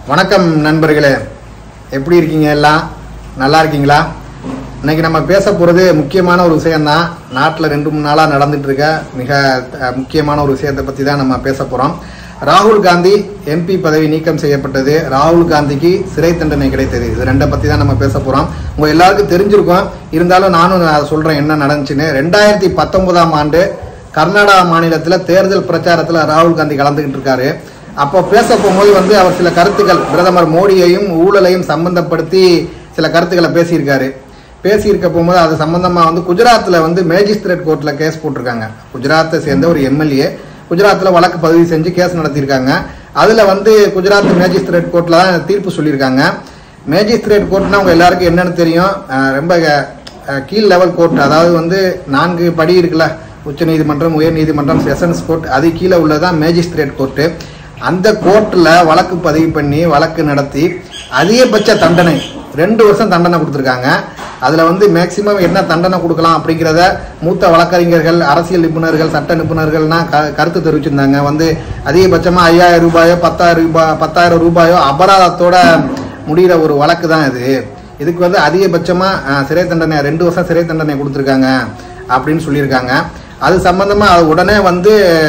வணக்கம் நண்பர்களே எப்படி இருக்கீங்க எல்லாம் நல்லா இருக்கீங்களா இன்னைக்கு நம்ம பேச போகிறது முக்கியமான ஒரு விஷயம்தான் நாட்டில் ரெண்டு மூணு நாளாக நடந்துட்டு இருக்க மிக அஹ், முக்கியமான ஒரு விஷயத்தை பற்றி தான் நம்ம பேச போகிறோம் ராகுல் காந்தி எம்பி பதவி நீக்கம் செய்யப்பட்டது ராகுல் காந்திக்கு சிறை தண்டனை கிடைத்தது இது ரெண்டை பற்றி தான் நம்ம பேச போகிறோம் உங்கள் எல்லாருக்கும் தெரிஞ்சிருக்கும் இருந்தாலும் நானும் அதை சொல்கிறேன் என்ன நடந்துச்சுன்னு ரெண்டாயிரத்தி பத்தொன்பதாம் ஆண்டு கர்நாடகா மாநிலத்தில் தேர்தல் பிரச்சாரத்தில் ராகுல் காந்தி கலந்துக்கிட்டு இருக்காரு அப்போ பேச போகும்போது வந்து அவர் சில கருத்துக்கள் பிரதமர் மோடியையும் ஊழலையும் சம்பந்தப்படுத்தி சில கருத்துக்களை பேசியிருக்காரு பேசியிருக்க போகும்போது அது சம்பந்தமாக வந்து குஜராத்தில் வந்து மேஜிஸ்ட்ரேட் கோர்ட்டில் கேஸ் போட்டிருக்காங்க குஜராத்தை சேர்ந்த ஒரு எம்எல்ஏ குஜராத்தில் வழக்கு பதிவு செஞ்சு கேஸ் நடத்தியிருக்காங்க அதில் வந்து குஜராத் மேஜிஸ்ட்ரேட் கோர்ட்டில் தான் தீர்ப்பு சொல்லியிருக்காங்க மேஜிஸ்ட்ரேட் கோர்ட்னா உங்க எல்லாருக்கும் என்னன்னு தெரியும் அஹ் ரொம்ப அஹ், கீழ் லெவல் கோர்ட் அதாவது வந்து நான்கு படி இருக்குல்ல உச்ச நீதிமன்றம் உயர் நீதிமன்றம் செஷன்ஸ் கோர்ட் அது கீழே உள்ளதான் மேஜிஸ்ட்ரேட் கோர்ட்டு அந்த கோர்ட்டில் வழக்கு பதிவு பண்ணி வழக்கு நடத்தி அதிகபட்ச தண்டனை ரெண்டு வருஷம் தண்டனை கொடுத்துருக்காங்க அதில் வந்து மேக்சிமம் என்ன தண்டனை கொடுக்கலாம் அப்படிங்கிறத மூத்த வழக்கறிஞர்கள் அரசியல் நிபுணர்கள் சட்ட நிபுணர்கள்னா க கருத்து தெரிவிச்சிருந்தாங்க வந்து அதிகபட்சமாக ஐயாயிரம் ரூபாயோ பத்தாயிரம் ரூபாய் பத்தாயிரம் ரூபாயோ அபராதத்தோட முடிகிற ஒரு வழக்கு தான் இது இதுக்கு வந்து அதிகபட்சமாக சிறை தண்டனை ரெண்டு வருஷம் சிறை தண்டனை கொடுத்துருக்காங்க அப்படின்னு சொல்லியிருக்காங்க அது சம்பந்தமா அது உடனே வந்து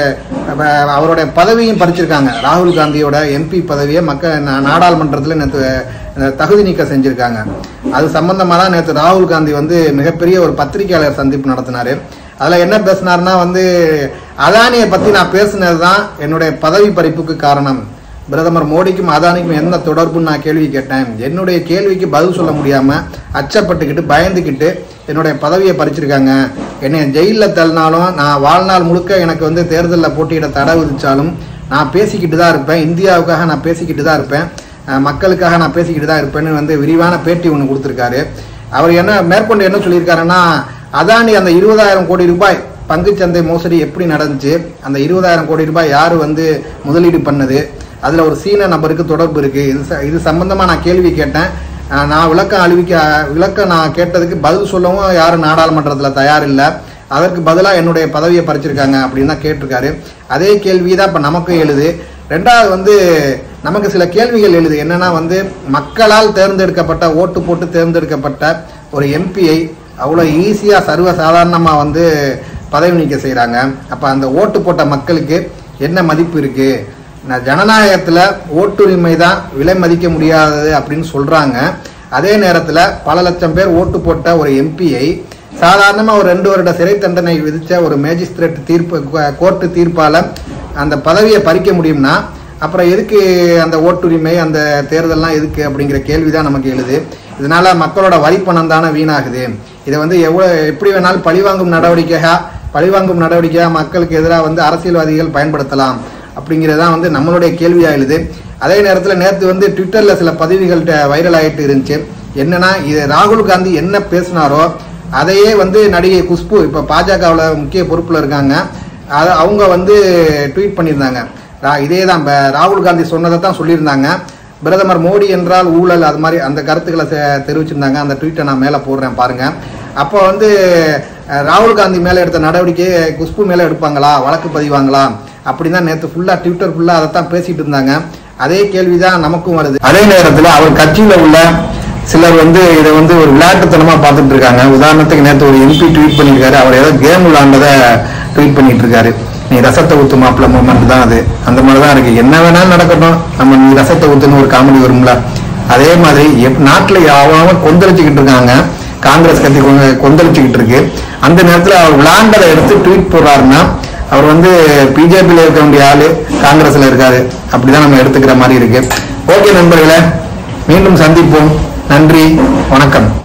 அஹ், அவருடைய பதவியும் பறிச்சிருக்காங்க ராகுல் காந்தியோட எம்பி பதவியை மக்கள் நா- நாடாளுமன்றத்தில் நேற்று தகுதி நீக்கம் செஞ்சிருக்காங்க அது சம்பந்தமா தான் நேற்று ராகுல் காந்தி வந்து மிகப்பெரிய ஒரு பத்திரிகையாளர் சந்திப்பு நடத்தினாரு அதில் என்ன பேசினாருன்னா வந்து அதானியை பற்றி நான் பேசினது தான் என்னுடைய பதவி பறிப்புக்கு காரணம் பிரதமர் மோடிக்கும் அதானிக்கும் என்ன தொடர்புன்னு நான் கேள்வி கேட்டேன் என்னுடைய கேள்விக்கு பதில் சொல்ல முடியாம அச்சப்பட்டுக்கிட்டு பயந்துக்கிட்டு என்னுடைய பதவியை பறிச்சிருக்காங்க என்னை ஜெயிலில் தள்ளினாலும் நான் வாழ்நாள் முழுக்க எனக்கு வந்து தேர்தலில் போட்டியிட தடை விதிச்சாலும் நான் பேசிக்கிட்டு தான் இருப்பேன் இந்தியாவுக்காக நான் பேசிக்கிட்டு தான் இருப்பேன் அஹ் மக்களுக்காக நான் பேசிக்கிட்டு தான் இருப்பேன்னு வந்து விரிவான பேட்டி ஒன்று கொடுத்துருக்காரு அவர் என்ன மேற்கொண்டு என்ன சொல்லியிருக்காருன்னா அதானி அந்த இருபதாயிரம் கோடி ரூபாய் பங்குச்சந்தை மோசடி எப்படி நடந்துச்சு அந்த இருபதாயிரம் கோடி ரூபாய் யார் வந்து முதலீடு பண்ணது அதில் ஒரு சீன நபருக்கு தொடர்பு இருக்கு இது ச- இது சம்பந்தமாக நான் கேள்வி கேட்டேன் அஹ் நான் விளக்கம் அழிவிக்க விளக்கம் நான் கேட்டதுக்கு பதில் சொல்லவும் யாரும் நாடாளுமன்றத்தில் தயார் இல்லை அதற்கு பதிலாக என்னுடைய பதவியை பறிச்சிருக்காங்க அப்படின்னு தான் கேட்டிருக்காரு அதே கேள்வி தான் இப்போ நமக்கும் எழுது ரெண்டாவது வந்து நமக்கு சில கேள்விகள் எழுது என்னன்னா வந்து மக்களால் தேர்ந்தெடுக்கப்பட்ட ஓட்டு போட்டு தேர்ந்தெடுக்கப்பட்ட ஒரு எம்பியை அவ்வளோ ஈஸியாக சர்வ சாதாரணமாக வந்து பதவி நீக்கம் செய்கிறாங்க அப்போ அந்த ஓட்டு போட்ட மக்களுக்கு என்ன மதிப்பு இருக்குது நான் ஜனநாயகத்தில் ஓட்டுரிமை தான் விலை மதிக்க முடியாதது அப்படின்னு சொல்கிறாங்க அதே நேரத்தில் பல லட்சம் பேர் ஓட்டு போட்ட ஒரு எம்பியை சாதாரணமாக ஒரு ரெண்டு வருட சிறை தண்டனை விதித்த ஒரு மேஜிஸ்ட்ரேட் தீர்ப்பு கோர்ட்டு தீர்ப்பால் அந்த பதவியை பறிக்க முடியும்னா அப்புறம் எதுக்கு அந்த ஓட்டுரிமை அந்த தேர்தல்லாம் எதுக்கு அப்படிங்கிற கேள்வி தான் நமக்கு எழுது இதனால மக்களோட வரி பணம் தானே வீணாகுது இதை வந்து எவ்வளோ எப்படி வேணாலும் பழிவாங்கும் நடவடிக்கையாக பழிவாங்கும் நடவடிக்கையாக மக்களுக்கு எதிராக வந்து அரசியல்வாதிகள் பயன்படுத்தலாம் அப்படிங்கிறதான் வந்து நம்மளுடைய கேள்வியா எழுது அதே நேரத்தில் நேற்று வந்து ட்விட்டரில் சில பதிவுகள்கிட்ட வைரல் ஆகிட்டு இருந்துச்சு என்னன்னா இது ராகுல் காந்தி என்ன பேசினாரோ அதையே வந்து நடிகை குஷ்பு இப்போ பாஜகவில் முக்கிய பொறுப்பில் இருக்காங்க அதை அவங்க வந்து ட்வீட் பண்ணியிருந்தாங்க ரா- இதே தான் இப்ப ராகுல் காந்தி சொன்னதை தான் சொல்லியிருந்தாங்க பிரதமர் மோடி என்றால் ஊழல் அது மாதிரி அந்த கருத்துக்களை செ- தெரிவிச்சிருந்தாங்க அந்த ட்வீட்டை நான் மேலே போடுறேன் பாருங்க அப்போ வந்து அஹ், ராகுல் காந்தி மேலே எடுத்த நடவடிக்கையை குஷ்பு மேலே எடுப்பாங்களா வழக்கு பதிவாங்களா அப்படின்னு தான் நேற்று ஃபுல்லாக ட்விட்டர் ஃபுல்லாக அதை தான் பேசிட்டு இருந்தாங்க அதே கேள்வி தான் நமக்கும் வருது அதே நேரத்தில் அவர் கட்சியில் உள்ள சிலர் வந்து இதை வந்து ஒரு விளையாட்டுத்தனமாக பார்த்துட்டு இருக்காங்க உதாரணத்துக்கு நேற்று ஒரு எம்பி ட்வீட் பண்ணியிருக்காரு அவர் ஏதோ கேம் விளாண்டதை ட்வீட் பண்ணிட்டு இருக்காரு நீ ரசத்தை ஊத்து மாப்பிள்ள மூமெண்ட் தான் அது அந்த மாதிரி தான் இருக்கு என்ன வேணாலும் நடக்கட்டும் நம்ம நீ ரசத்தை ஊத்துன்னு ஒரு காமெடி வரும்ல அதே மாதிரி எப் நாட்டில் யாவும் கொந்தளிச்சுக்கிட்டு இருக்காங்க காங்கிரஸ் கட்சி கொந்த- கொந்தளிச்சுக்கிட்டு இருக்கு அந்த நேரத்தில் அவர் விளாண்டதை எடுத்து ட்வீட் போடுறாருன்னா அவர் வந்து பிஜேபியில் இருக்க வேண்டிய ஆளு காங்கிரஸ்ல இருக்காரு அப்படிதான் நம்ம எடுத்துக்கிற மாதிரி இருக்கு ஓகே நண்பர்களே மீண்டும் சந்திப்போம் நன்றி வணக்கம்